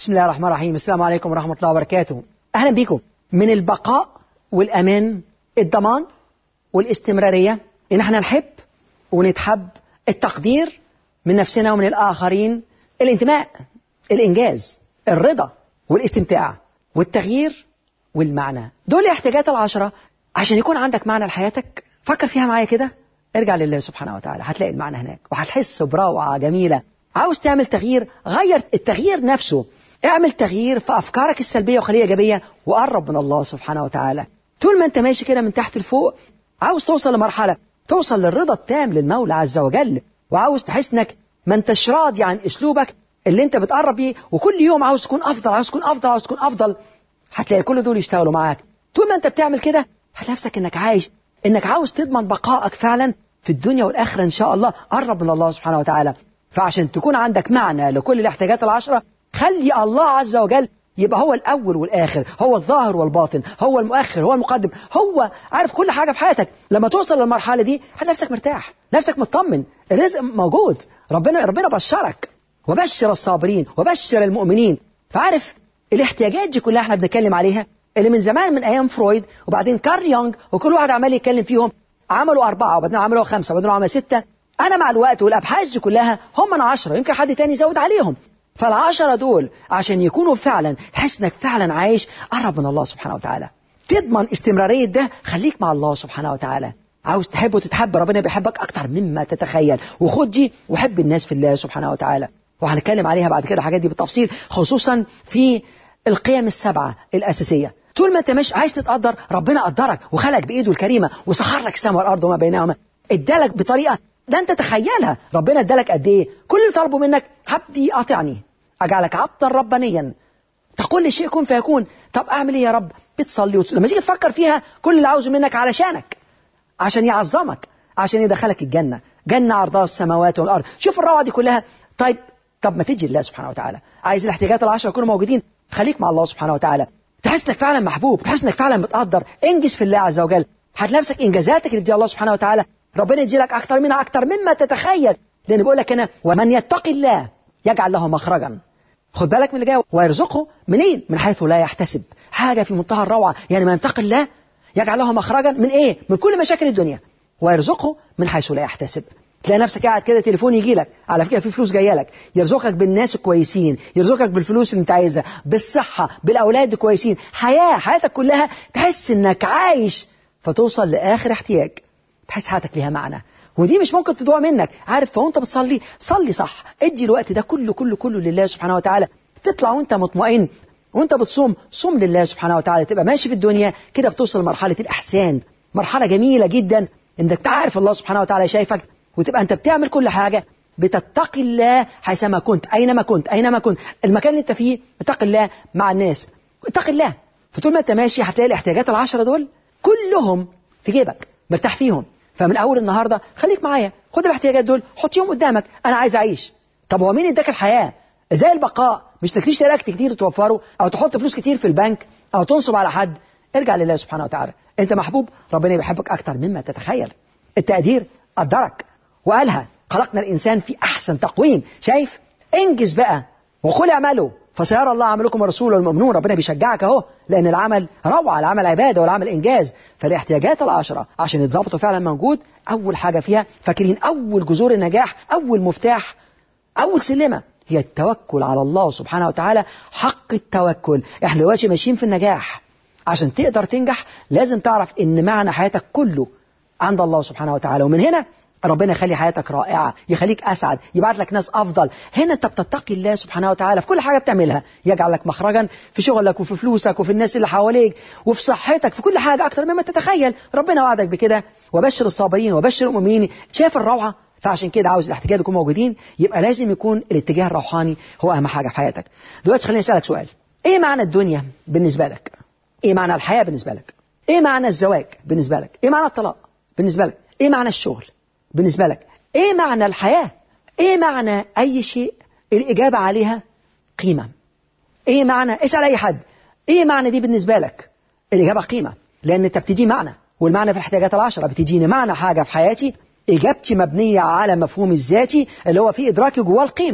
بسم الله الرحمن الرحيم السلام عليكم ورحمة الله وبركاته أهلا بكم من البقاء والأمان الضمان والاستمرارية إن احنا نحب ونتحب التقدير من نفسنا ومن الآخرين الانتماء الإنجاز الرضا والاستمتاع والتغيير والمعنى دول الاحتياجات العشرة عشان يكون عندك معنى لحياتك فكر فيها معايا كده ارجع لله سبحانه وتعالى هتلاقي المعنى هناك وهتحس بروعة جميلة عاوز تعمل تغيير غير التغيير نفسه اعمل تغيير في أفكارك السلبية وخليها إيجابية وقرب من الله سبحانه وتعالى طول ما أنت ماشي كده من تحت لفوق عاوز توصل لمرحلة توصل للرضا التام للمولى عز وجل وعاوز تحس انك ما انتش راضي عن اسلوبك اللي انت بتقرب بيه وكل يوم عاوز تكون افضل عاوز تكون افضل عاوز تكون افضل هتلاقي كل دول يشتغلوا معاك طول ما انت بتعمل كده هتلاقي نفسك انك عايش انك عاوز تضمن بقائك فعلا في الدنيا والاخره ان شاء الله قرب من الله سبحانه وتعالى فعشان تكون عندك معنى لكل الاحتياجات العشره خلي الله عز وجل يبقى هو الأول والآخر هو الظاهر والباطن هو المؤخر هو المقدم هو عارف كل حاجة في حياتك لما توصل للمرحلة دي هتلاقي نفسك مرتاح نفسك مطمن الرزق موجود ربنا ربنا بشرك وبشر الصابرين وبشر المؤمنين فعارف الاحتياجات دي كلها احنا بنتكلم عليها اللي من زمان من ايام فرويد وبعدين كارل يونغ وكل واحد عمال يتكلم فيهم عملوا أربعة وبعدين عملوا خمسة وبعدين عملوا ستة أنا مع الوقت والأبحاث دي كلها هم من عشرة يمكن حد تاني يزود عليهم فالعشرة دول عشان يكونوا فعلا تحس انك فعلا عايش قرب من الله سبحانه وتعالى تضمن استمرارية ده خليك مع الله سبحانه وتعالى عاوز تحب وتتحب ربنا بيحبك أكتر مما تتخيل وخد دي وحب الناس في الله سبحانه وتعالى وهنتكلم عليها بعد كده الحاجات دي بالتفصيل خصوصا في القيم السبعة الأساسية طول ما انت مش عايز تتقدر ربنا قدرك وخلق بإيده الكريمة وسخر لك السماء والأرض وما بينهما ادالك بطريقة لن تتخيلها ربنا ادالك قد ايه كل اللي طلبه منك عبدي اطعني اجعلك عبدا ربانيا تقول لي شيء كن فيكون طب اعمل ايه يا رب بتصلي وتصلي لما تيجي تفكر فيها كل اللي عاوزه منك علشانك عشان يعظمك عشان يدخلك الجنه جنه عرضها السماوات والارض شوف الروعه دي كلها طيب طب ما تجي لله سبحانه وتعالى عايز الاحتياجات العشره يكونوا موجودين خليك مع الله سبحانه وتعالى تحس انك فعلا محبوب تحس انك فعلا متقدر انجز في الله عز وجل هتلاقي نفسك انجازاتك اللي بتديها الله سبحانه وتعالى ربنا يدي لك اكتر منها اكتر مما تتخيل لان بيقول لك هنا ومن يتقي الله يجعل له مخرجا خد بالك من اللي جاي ويرزقه منين من حيث لا يحتسب حاجه في منتهى الروعه يعني من يتقي الله يجعل له مخرجا من ايه من كل مشاكل الدنيا ويرزقه من حيث لا يحتسب تلاقي نفسك قاعد كده تليفون يجي لك على فكره في فلوس جايه لك يرزقك بالناس الكويسين يرزقك بالفلوس اللي انت عايزها بالصحه بالاولاد الكويسين حياه حياتك كلها تحس انك عايش فتوصل لاخر احتياج تحس حياتك ليها معنى ودي مش ممكن تضيع منك عارف فوانت بتصلي صلي صح ادي الوقت ده كله كله كله لله سبحانه وتعالى تطلع وانت مطمئن وانت بتصوم صوم لله سبحانه وتعالى تبقى ماشي في الدنيا كده بتوصل لمرحله الاحسان مرحله جميله جدا انك تعرف الله سبحانه وتعالى شايفك وتبقى انت بتعمل كل حاجه بتتقي الله حيثما كنت اينما كنت اينما كنت المكان اللي انت فيه اتقي الله مع الناس اتقي الله فطول ما انت ماشي هتلاقي الاحتياجات العشره دول كلهم في جيبك مرتاح فيهم فمن اول النهارده خليك معايا خد الاحتياجات دول حطيهم قدامك انا عايز اعيش طب هو مين اداك الحياه ازاي البقاء مش تكتيش تراك كتير توفره او تحط فلوس كتير في البنك او تنصب على حد ارجع لله سبحانه وتعالى انت محبوب ربنا بيحبك اكتر مما تتخيل التقدير قدرك وقالها خلقنا الانسان في احسن تقويم شايف انجز بقى وقل اعملوا فسيرى الله عملكم ورسوله المؤمنون ربنا بيشجعك اهو لان العمل روعه العمل عباده والعمل انجاز فالاحتياجات العشره عشان يتظبطوا فعلا موجود اول حاجه فيها فاكرين اول جذور النجاح اول مفتاح اول سلمه هي التوكل على الله سبحانه وتعالى حق التوكل احنا دلوقتي ماشيين في النجاح عشان تقدر تنجح لازم تعرف ان معنى حياتك كله عند الله سبحانه وتعالى ومن هنا ربنا يخلي حياتك رائعة يخليك أسعد يبعت لك ناس أفضل هنا أنت بتتقي الله سبحانه وتعالى في كل حاجة بتعملها يجعل لك مخرجا في شغلك وفي فلوسك وفي الناس اللي حواليك وفي صحتك في كل حاجة أكتر مما تتخيل ربنا وعدك بكده وبشر الصابرين وبشر المؤمنين شايف الروعة فعشان كده عاوز الاحتياج يكون موجودين يبقى لازم يكون الاتجاه الروحاني هو أهم حاجة في حياتك دلوقتي خليني أسألك سؤال إيه معنى الدنيا بالنسبة لك إيه معنى الحياة بالنسبة لك إيه معنى الزواج بالنسبة لك إيه معنى الطلاق بالنسبة لك إيه معنى الشغل بالنسبة لك ايه معنى الحياة ايه معنى اي شيء الاجابة عليها قيمة ايه معنى اسأل اي حد ايه معنى دي بالنسبة لك الاجابة قيمة لان انت بتدي معنى والمعنى في الاحتياجات العشرة بتديني معنى حاجة في حياتي اجابتي مبنية على مفهوم الذاتي اللي هو في ادراكي جواه القيمة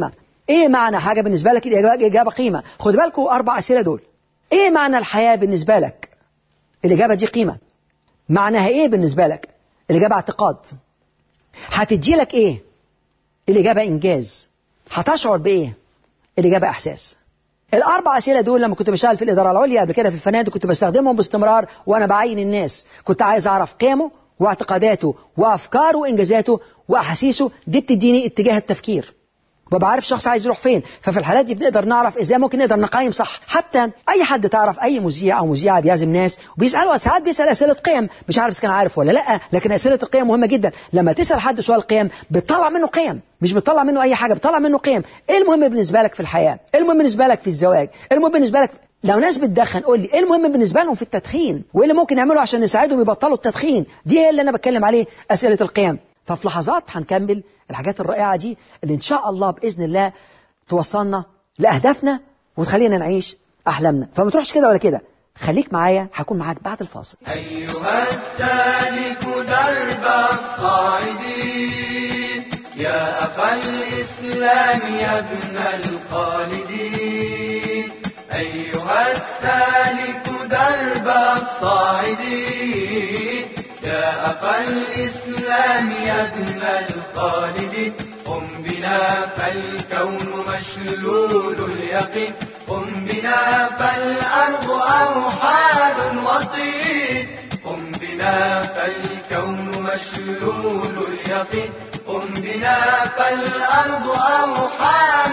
ايه معنى حاجه بالنسبه لك الاجابه إجابة قيمه خد بالكم اربع اسئله دول ايه معنى الحياه بالنسبه لك الاجابه دي قيمه معناها ايه بالنسبه لك الاجابه اعتقاد هتدي لك ايه الاجابه انجاز هتشعر بايه الاجابه احساس الاربع اسئله دول لما كنت بشتغل في الاداره العليا قبل كده في الفنادق كنت بستخدمهم باستمرار وانا بعين الناس كنت عايز اعرف قيمه واعتقاداته وافكاره وانجازاته واحاسيسه دي بتديني اتجاه التفكير وببقى عارف الشخص عايز يروح فين ففي الحالات دي بنقدر نعرف ازاي ممكن نقدر نقيم صح حتى اي حد تعرف اي مذيع او مذيعه بيعزم ناس وبيسالوا ساعات بيسال اسئله قيم مش عارف اذا كان عارف ولا لا لكن اسئله القيم مهمه جدا لما تسال حد سؤال قيم بتطلع منه قيم مش بتطلع منه اي حاجه بتطلع منه قيم ايه المهم بالنسبه لك في الحياه ايه المهم بالنسبه لك في الزواج ايه المهم بالنسبه لك لو ناس بتدخن قول لي ايه المهم بالنسبه لهم في التدخين وايه اللي ممكن يعملوا عشان نساعدهم يبطلوا التدخين دي هي اللي انا بتكلم عليه اسئله القيم ففي لحظات هنكمل الحاجات الرائعه دي اللي ان شاء الله باذن الله توصلنا لأهدافنا وتخلينا نعيش أحلامنا فما تروحش كده ولا كده خليك معايا هكون معاك بعد الفاصل أيها السالك درب الصاعدين يا أخا الإسلام يا ابن الخالدين أيها السالك درب الصاعدين يا أخا الإسلام يا ابن الخالدين قم بنا فالكون مشلول اليقين قم بنا فالأرض أوحال وطين قم بنا فالكون مشلول اليقين قم بنا فالأرض أوحال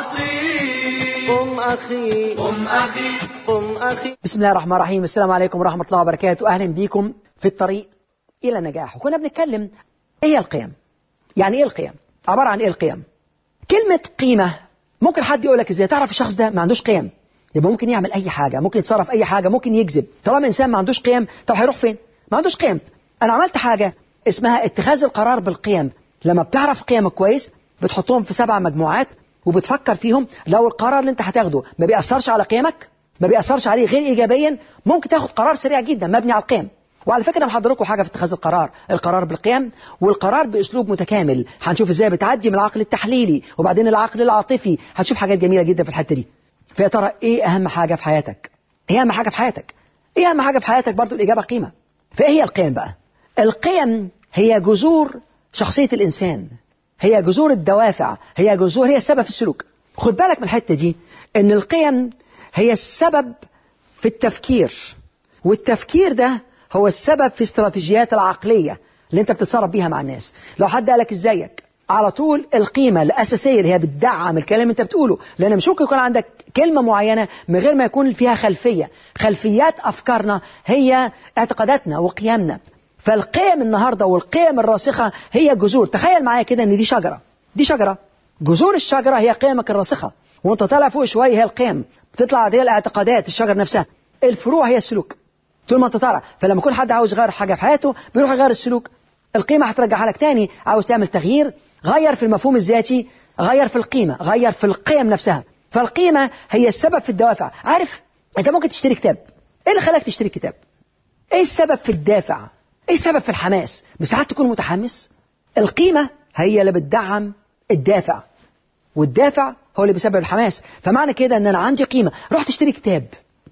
وطين قم أخي قم أخي قم أخي بسم الله الرحمن الرحيم السلام عليكم ورحمة الله وبركاته أهلا بيكم في الطريق إلى النجاح وكنا بنتكلم إيه هي القيم يعني إيه القيم عبارة عن إيه القيم كلمة قيمة ممكن حد يقول لك إزاي تعرف الشخص ده ما عندوش قيم يبقى ممكن يعمل أي حاجة ممكن يتصرف أي حاجة ممكن يكذب طالما إنسان ما عندوش قيم طب هيروح فين ما عندوش قيم أنا عملت حاجة اسمها اتخاذ القرار بالقيم لما بتعرف قيمك كويس بتحطهم في سبع مجموعات وبتفكر فيهم لو القرار اللي انت هتاخده ما بيأثرش على قيمك ما بيأثرش عليه غير إيجابيا ممكن تاخد قرار سريع جدا مبني على القيم وعلى فكرة محضر لكم حاجة في اتخاذ القرار القرار بالقيم والقرار بأسلوب متكامل هنشوف ازاي بتعدي من العقل التحليلي وبعدين العقل العاطفي هنشوف حاجات جميلة جدا في الحتة دي فيا ترى ايه أهم حاجة في حياتك ايه أهم حاجة في حياتك ايه أهم حاجة في حياتك برضو الإجابة قيمة فايه هي القيم بقى القيم هي جذور شخصية الإنسان هي جذور الدوافع هي جذور هي السبب في السلوك خد بالك من الحتة دي ان القيم هي السبب في التفكير والتفكير ده هو السبب في استراتيجيات العقلية اللي انت بتتصرف بيها مع الناس لو حد قالك ازيك على طول القيمة الأساسية اللي هي بتدعم الكلام اللي انت بتقوله لأن مش ممكن يكون عندك كلمة معينة من غير ما يكون فيها خلفية خلفيات أفكارنا هي اعتقاداتنا وقيمنا فالقيم النهاردة والقيم الراسخة هي جذور تخيل معايا كده ان دي شجرة دي شجرة جذور الشجرة هي قيمك الراسخة وانت طالع فوق شوية هي القيم بتطلع دي الاعتقادات الشجر نفسها الفروع هي السلوك طول ما انت طالع فلما يكون حد عاوز يغير حاجة في حياته بيروح يغير السلوك القيمة هترجعها لك تاني عاوز تعمل تغيير غير في المفهوم الذاتي غير في القيمة غير في القيم نفسها فالقيمة هي السبب في الدوافع عارف انت ممكن تشتري كتاب ايه اللي خلاك تشتري كتاب ايه السبب في الدافع ايه السبب في الحماس بساعات تكون متحمس القيمة هي اللي بتدعم الدافع والدافع هو اللي بيسبب الحماس فمعنى كده ان انا عندي قيمة رحت اشتري كتاب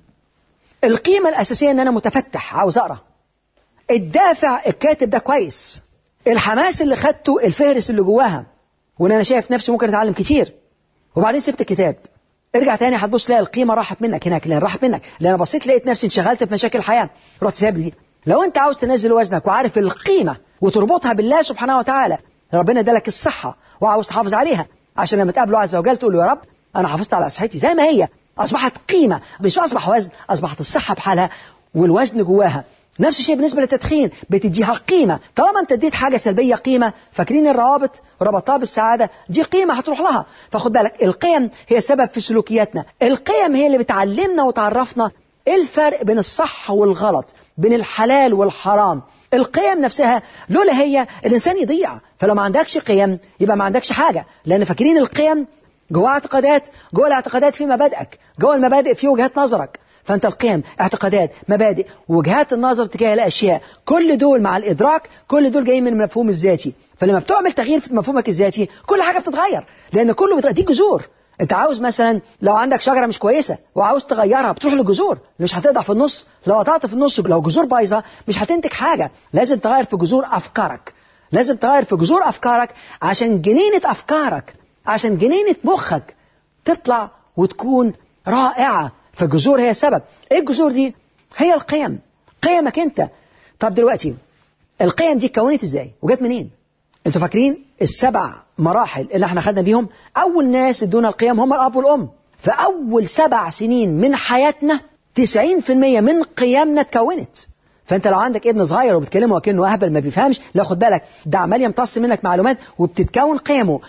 القيمة الأساسية ان انا متفتح عاوز اقرا الدافع الكاتب ده كويس الحماس اللي خدته الفهرس اللي جواها وان انا شايف نفسي ممكن اتعلم كتير وبعدين سبت الكتاب ارجع تاني هتبص تلاقي القيمه راحت منك هناك لان راحت منك لان انا بصيت لقيت نفسي انشغلت في مشاكل الحياه رحت سايب دي لو انت عاوز تنزل وزنك وعارف القيمه وتربطها بالله سبحانه وتعالى ربنا ادالك الصحه وعاوز تحافظ عليها عشان لما تقابله عز وجل تقول له يا رب انا حافظت على صحتي زي ما هي اصبحت قيمه مش اصبح وزن اصبحت الصحه بحالها والوزن جواها نفس الشيء بالنسبة للتدخين بتديها قيمة طالما انت اديت حاجة سلبية قيمة فاكرين الروابط ربطها بالسعادة دي قيمة هتروح لها فخد بالك القيم هي السبب في سلوكياتنا القيم هي اللي بتعلمنا وتعرفنا ايه الفرق بين الصح والغلط بين الحلال والحرام القيم نفسها لولا هي الإنسان يضيع فلو ما عندكش قيم يبقى ما عندكش حاجة لأن فاكرين القيم جوه اعتقادات جوه الاعتقادات في مبادئك جوه المبادئ في وجهات نظرك فأنت القيم اعتقادات مبادئ وجهات النظر تجاه الأشياء كل دول مع الإدراك كل دول جايين من المفهوم الذاتي فلما بتعمل تغيير في مفهومك الذاتي كل حاجة بتتغير لأن كله بتغير دي جذور انت عاوز مثلا لو عندك شجره مش كويسه وعاوز تغيرها بتروح للجذور مش هتقطع في النص لو قطعت في النص لو جذور بايظه مش هتنتج حاجه لازم تغير في جذور افكارك لازم تغير في جذور افكارك عشان جنينه افكارك عشان جنينه مخك تطلع وتكون رائعه فالجذور هي السبب ايه الجذور دي هي القيم قيمك انت طب دلوقتي القيم دي اتكونت ازاي وجت منين انتوا فاكرين السبع مراحل اللي احنا خدنا بيهم اول ناس ادونا القيم هم الاب والام فاول سبع سنين من حياتنا 90% من قيمنا اتكونت فانت لو عندك ابن صغير وبتكلمه وكانه اهبل ما بيفهمش لا خد بالك ده عمال يمتص منك معلومات وبتتكون قيمه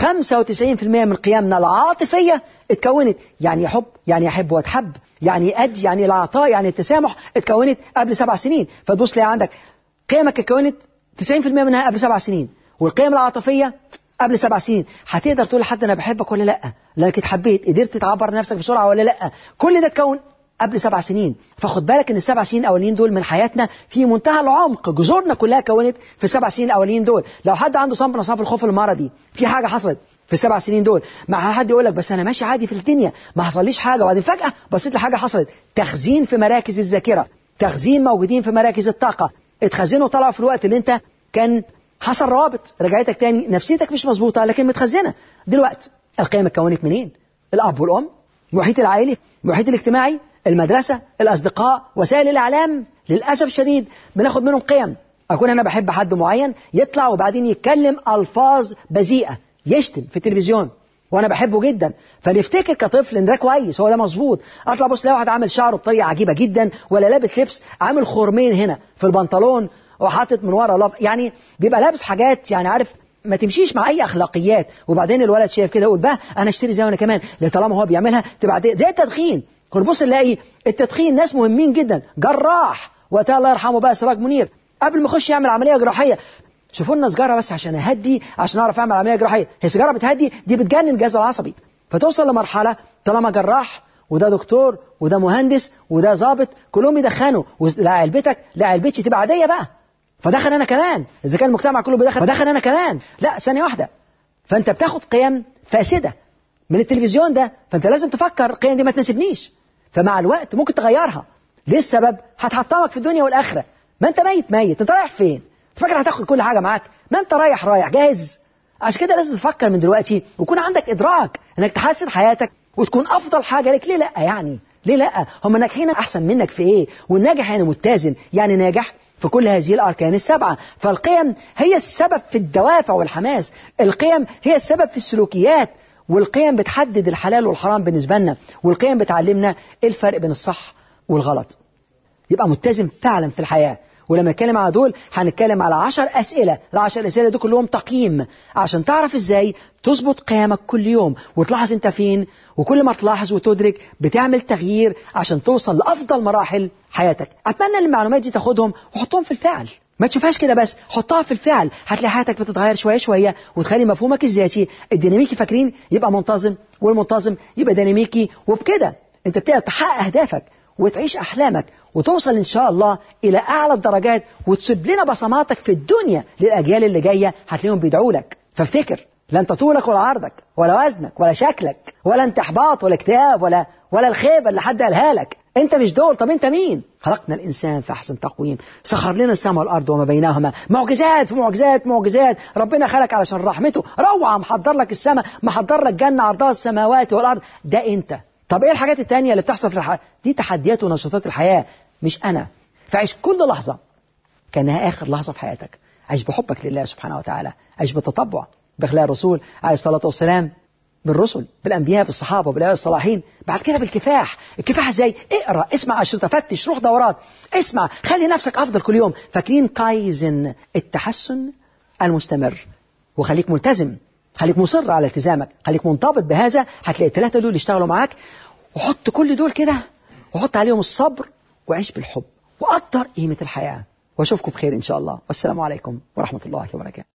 و95% من قيمنا العاطفيه اتكونت يعني يحب يعني يحب واتحب يعني يأدي يعني العطاء يعني التسامح اتكونت قبل سبع سنين فتبص تلاقي عندك قيمك اتكونت 90% منها قبل سبع سنين والقيم العاطفيه قبل سبع سنين هتقدر تقول لحد انا بحبك ولا لا لانك اتحبيت قدرت تعبر نفسك بسرعه ولا لا كل ده اتكون قبل سبع سنين فخد بالك ان السبع سنين الاولين دول من حياتنا في منتهى العمق جذورنا كلها كونت في السبع سنين الاولين دول لو حد عنده صنف من اصناف الخوف المرضي في حاجه حصلت في السبع سنين دول مع حد يقول لك بس انا ماشي عادي في الدنيا ما حصليش حاجه وبعدين فجاه بصيت لحاجه حصلت تخزين في مراكز الذاكره تخزين موجودين في مراكز الطاقه اتخزنوا طلعوا في الوقت اللي انت كان حصل روابط رجعتك تاني نفسيتك مش مظبوطه لكن متخزنه دلوقتي القيم اتكونت منين الاب والام المحيط العائلي المحيط الاجتماعي المدرسة الأصدقاء وسائل الإعلام للأسف الشديد بناخد منهم قيم أكون أنا بحب حد معين يطلع وبعدين يتكلم ألفاظ بذيئة يشتم في التلفزيون وأنا بحبه جدا فنفتكر كطفل إن ده كويس هو ده مظبوط أطلع بص لا واحد عامل شعره بطريقة عجيبة جدا ولا لابس لبس عامل خرمين هنا في البنطلون وحاطط من ورا لف يعني بيبقى لابس حاجات يعني عارف ما تمشيش مع اي اخلاقيات وبعدين الولد شايف كده يقول بقى انا اشتري زي انا كمان طالما هو بيعملها تبقى زي التدخين كنا بص نلاقي التدخين ناس مهمين جدا جراح وقتها الله يرحمه بقى سراج منير قبل ما يخش يعمل عمليه جراحيه شوفوا لنا سجاره بس عشان اهدي عشان اعرف اعمل عمليه جراحيه هي سيجاره بتهدي دي بتجنن الجهاز العصبي فتوصل لمرحله طالما جراح وده دكتور وده مهندس وده ظابط كلهم يدخنوا لا علبتك لا علبتي تبقى عاديه بقى فدخل انا كمان اذا كان المجتمع كله بيدخن فدخل انا كمان لا ثانيه واحده فانت بتاخد قيم فاسده من التلفزيون ده فانت لازم تفكر القيم دي ما تناسبنيش فمع الوقت ممكن تغيرها ليه السبب هتحطمك في الدنيا والاخره ما انت ميت ميت انت رايح فين تفكر هتاخد كل حاجه معاك ما انت رايح رايح جاهز عشان كده لازم تفكر من دلوقتي ويكون عندك ادراك انك تحسن حياتك وتكون افضل حاجه لك ليه لا يعني ليه لا هم ناجحين احسن منك في ايه والناجح يعني متزن يعني ناجح في كل هذه الأركان السبعة فالقيم هي السبب في الدوافع والحماس القيم هي السبب في السلوكيات والقيم بتحدد الحلال والحرام بالنسبة لنا والقيم بتعلمنا ايه الفرق بين الصح والغلط يبقى متزن فعلا في الحياة ولما نتكلم على دول هنتكلم على عشر أسئلة العشر أسئلة دول كلهم تقييم عشان تعرف ازاي تظبط قيامك كل يوم وتلاحظ انت فين وكل ما تلاحظ وتدرك بتعمل تغيير عشان توصل لأفضل مراحل حياتك أتمنى ان المعلومات دي تاخدهم وحطهم في الفعل ما تشوفهاش كده بس حطها في الفعل هتلاقي حياتك بتتغير شويه شويه وتخلي مفهومك الذاتي الديناميكي فاكرين يبقى منتظم والمنتظم يبقى ديناميكي وبكده انت بتقدر تحقق اهدافك وتعيش احلامك وتوصل ان شاء الله الى اعلى الدرجات وتسيب لنا بصماتك في الدنيا للاجيال اللي جايه هتلاقيهم بيدعوا لك فافتكر لا انت طولك ولا عرضك ولا وزنك ولا شكلك ولا انت احباط ولا اكتئاب ولا ولا الخيبه اللي حد قالها لك انت مش دول طب انت مين خلقنا الانسان في احسن تقويم سخر لنا السماء والارض وما بينهما معجزات معجزات معجزات ربنا خلق علشان رحمته روعه محضر لك السماء محضر لك جنه عرضها السماوات والارض ده انت طب ايه الحاجات التانية اللي بتحصل في الحياه دي تحديات ونشاطات الحياه مش انا فعيش كل لحظه كانها اخر لحظه في حياتك عيش بحبك لله سبحانه وتعالى عيش بتطبع باخلاق الرسول عليه الصلاه والسلام بالرسل بالانبياء بالصحابه بالاولياء الصالحين بعد كده بالكفاح الكفاح ازاي اقرا اسمع اشرطه فتش روح دورات اسمع خلي نفسك افضل كل يوم فاكرين كايزن التحسن المستمر وخليك ملتزم خليك مصر على التزامك خليك منضبط بهذا هتلاقي الثلاثه دول يشتغلوا معاك وحط كل دول كده وحط عليهم الصبر وعيش بالحب وقدر قيمه الحياه واشوفكم بخير ان شاء الله والسلام عليكم ورحمه الله وبركاته